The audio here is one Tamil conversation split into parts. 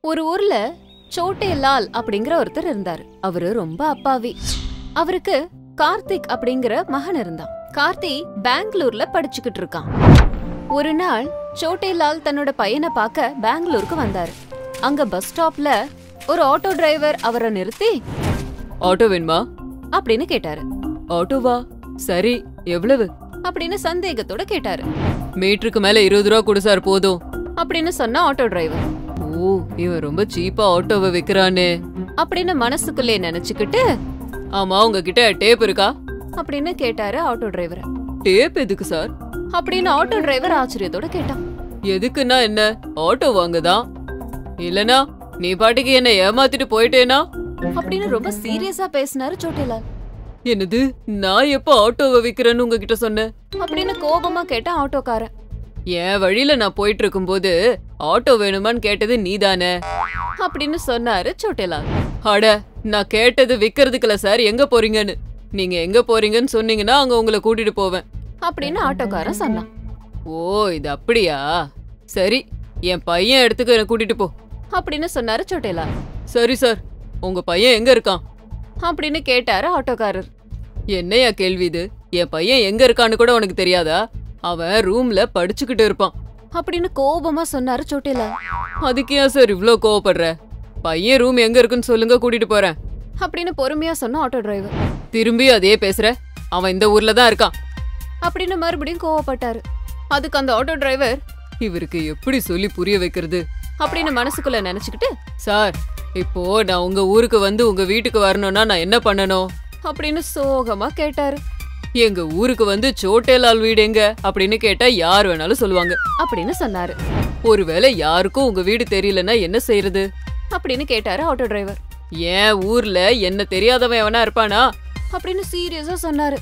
ஒரு ஊர்ல சோட்டே லால் அப்படிங்கிற ஒருத்தர் இருந்தாரு அவரு ரொம்ப அப்பாவி அவருக்கு கார்த்திக் அப்படிங்கிற மகன் இருந்தான் கார்த்தி பெங்களூர்ல படிச்சுக்கிட்டு இருக்கான் ஒரு நாள் சோட்டே லால் தன்னோட பையனை பார்க்க பெங்களூருக்கு வந்தாரு அங்க பஸ் ஸ்டாப்ல ஒரு ஆட்டோ டிரைவர் அவரை நிறுத்தி ஆட்டோ வேணுமா அப்படின்னு கேட்டாரு ஆட்டோவா சரி எவ்வளவு அப்படின்னு சந்தேகத்தோட கேட்டாரு மீட்டருக்கு மேல இருபது ரூபா கொடு சார் போதும் அப்படின்னு சொன்ன ஆட்டோ டிரைவர் ஓ இவன் ரொம்ப சீப்பா ஆட்டோவை விக்கிறானே அப்படின்னு மனசுக்குள்ளே நினைச்சுக்கிட்டு ஆமா உங்ககிட்ட டேப் இருக்கா அப்படின்னு கேட்டாரு ஆட்டோ டிரைவர் டேப் எதுக்கு சார் அப்படின்னு ஆட்டோ டிரைவர் ஆச்சரியத்தோட கேட்டான் எதுக்குன்னா என்ன ஆட்டோ வாங்கதான் இல்லனா நீ பாட்டுக்கு என்ன ஏமாத்திட்டு போயிட்டேனா அப்படின்னு ரொம்ப சீரியஸா பேசினாரு சோட்டேலால் என்னது நான் எப்ப ஆட்டோவை விக்கிறேன்னு உங்ககிட்ட சொன்னேன் அப்படின்னு கோபமா கேட்டான் ஆட்டோக்காரன் என் வழியில நான் போயிட்டு இருக்கும்போது ஆட்டோ வேணுமான்னு கேட்டது நீதானே அப்படின்னு சொன்னாரு சோட்டேலால் அட நான் கேட்டது விக்கிறதுக்குல சார் எங்க போறீங்கன்னு நீங்க எங்க போறீங்கன்னு சொன்னீங்கன்னா அங்க உங்களை கூட்டிட்டு போவேன் அப்படின்னு ஆட்டோக்காரன் சொன்னான் ஓ இது அப்படியா சரி என் பையன் இடத்துக்கு என்னை கூட்டிட்டு போ அப்படின்னு சொன்னாரு சோட்டேலால் சரி சார் உங்க பையன் எங்க இருக்கான் அப்படின்னு கேட்டாரு ஆட்டோக்காரர் என்னையா கேள்வி இது என் பையன் எங்க இருக்கான்னு கூட உனக்கு தெரியாதா அவன் ரூம்ல படிச்சுக்கிட்டு இருப்பான் அப்படின்னு கோபமா சொன்னாரு சோட்டேலால் அதுக்கு ஏன் சார் இவ்ளோ கோவப்படுற பையன் ரூம் எங்க இருக்குன்னு சொல்லுங்க கூட்டிட்டு போறேன் அப்படின்னு பொறுமையா சொன்ன ஆட்டோ டிரைவர் திரும்பி அதே பேசுற அவன் இந்த ஊர்ல தான் இருக்கான் அப்படின்னு மறுபடியும் கோவப்பட்டாரு அதுக்கு அந்த ஆட்டோ டிரைவர் இவருக்கு எப்படி சொல்லி புரிய வைக்கிறது அப்படின்னு மனசுக்குள்ள நினைச்சுக்கிட்டு சார் இப்போ நான் உங்க ஊருக்கு வந்து உங்க வீட்டுக்கு வரணும்னா நான் என்ன பண்ணணும் அப்படின்னு சோகமா கேட்டாரு எங்க ஊருக்கு வந்து சோட்டேலால் வீடு எங்க அப்படின்னு கேட்டா யார் வேணாலும் சொல்லுவாங்க அப்படின்னு சொன்னாரு ஒருவேளை யாருக்கும் உங்க வீடு தெரியலன்னா என்ன செய்யறது அப்படின்னு கேட்டாரு ஆட்டோ டிரைவர் ஏன் ஊர்ல என்ன தெரியாதவன் எவனா இருப்பானா அப்படின்னு சீரியஸா சொன்னாரு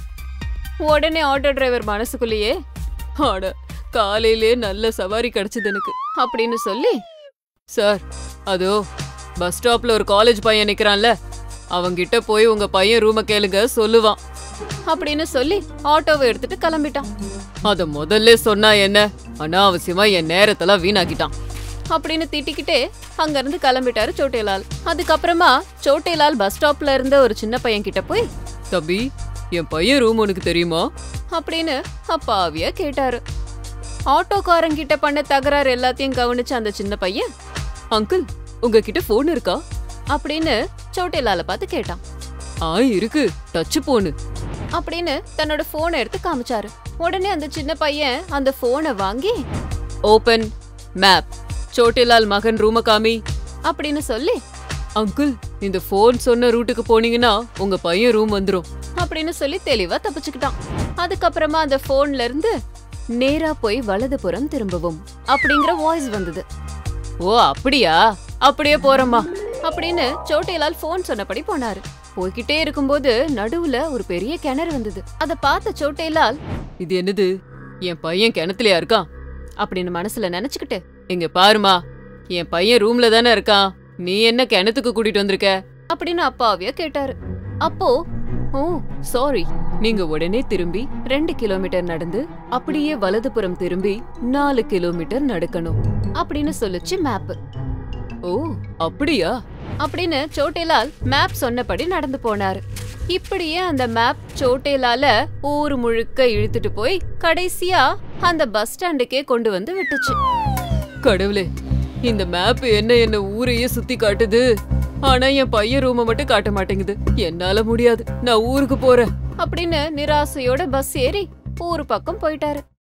உடனே ஆட்டோ டிரைவர் மனசுக்குள்ளேயே ஆட காலையிலே நல்ல சவாரி கிடைச்சது எனக்கு அப்படின்னு சொல்லி சார் அதோ பஸ் ஸ்டாப்ல ஒரு காலேஜ் பையன் நிக்கிறான்ல அவங்கிட்ட போய் உங்க பையன் ரூம கேளுங்க சொல்லுவான் அப்படின்னு சொல்லி ஆட்டோவை எடுத்துட்டு கிளம்பிட்டான் அத முதல்ல சொன்னா என்ன அனாவசியமா என் நேரத்தெல்லாம் வீணாக்கிட்டான் அப்படின்னு திட்டிக்கிட்டே அங்கிருந்து கிளம்பிட்டாரு சோட்டேலால் அதுக்கப்புறமா சோட்டேலால் பஸ் ஸ்டாப்ல இருந்த ஒரு சின்ன பையன் கிட்ட போய் தம்பி என் பையன் ரூம் உனக்கு தெரியுமா அப்படின்னு அப்பாவியா கேட்டாரு ஆட்டோக்காரன் கிட்ட பண்ண தகராறு எல்லாத்தையும் கவனிச்ச அந்த சின்ன பையன் அங்கிள் உங்ககிட்ட போன் இருக்கா அப்படின்னு சோட்டேலால பார்த்து கேட்டான் ஆ இருக்கு டச் போனு அப்படின்னு தன்னோட போனை எடுத்து காமிச்சாரு உடனே அந்த சின்ன பையன் அந்த போனை வாங்கி ஓபன் மேப் சோட்டிலால் மகன் ரூம காமி அப்படின்னு சொல்லி அங்கிள் இந்த போன் சொன்ன ரூட்டுக்கு போனீங்கன்னா உங்க பையன் ரூம் வந்துரும் அப்படின்னு சொல்லி தெளிவா தப்பிச்சுக்கிட்டான் அதுக்கப்புறமா அந்த போன்ல இருந்து நேரா போய் வலதுபுறம் திரும்பவும் அப்படிங்கிற வாய்ஸ் வந்தது ஓ அப்படியா அப்படியே போறோமா அப்படின்னு சோட்டைலால் போன் சொன்னபடி போனாரு போய்கிட்டே இருக்கும்போது நடுவுல ஒரு பெரிய கிணறு வந்தது அத பார்த்த சோட்டைலால் இது என்னது என் பையன் கிணத்துலயா இருக்கான் அப்படின்னு மனசுல நினைச்சுக்கிட்டு இங்க பாருமா என் பையன் ரூம்ல தானே இருக்கான் நீ என்ன கிணத்துக்கு கூட்டிட்டு வந்திருக்க அப்படின்னு அப்பாவியா கேட்டாரு அப்போ ஓ சாரி நீங்க உடனே திரும்பி ரெண்டு கிலோமீட்டர் நடந்து அப்படியே வலதுபுறம் திரும்பி நாலு கிலோமீட்டர் நடக்கணும் அப்படின்னு சொல்லுச்சு மேப் ஓ அப்படியா அப்படின்னு சோட்டேலால் மேப் சொன்னபடி நடந்து போனாரு இப்படியே அந்த மேப் சோட்டேலால ஊர் முழுக்க இழுத்துட்டு போய் கடைசியா அந்த பஸ் ஸ்டாண்டுக்கே கொண்டு வந்து விட்டுச்சு கடவுளே இந்த மேப் என்ன என்ன ஊரையே சுத்தி காட்டுது ஆனா என் பையன் ரூமை மட்டும் காட்ட மாட்டேங்குது என்னால முடியாது நான் ஊருக்கு போறேன் அப்படின்னு நிராசையோட பஸ் ஏறி ஊரு பக்கம் போயிட்டாரு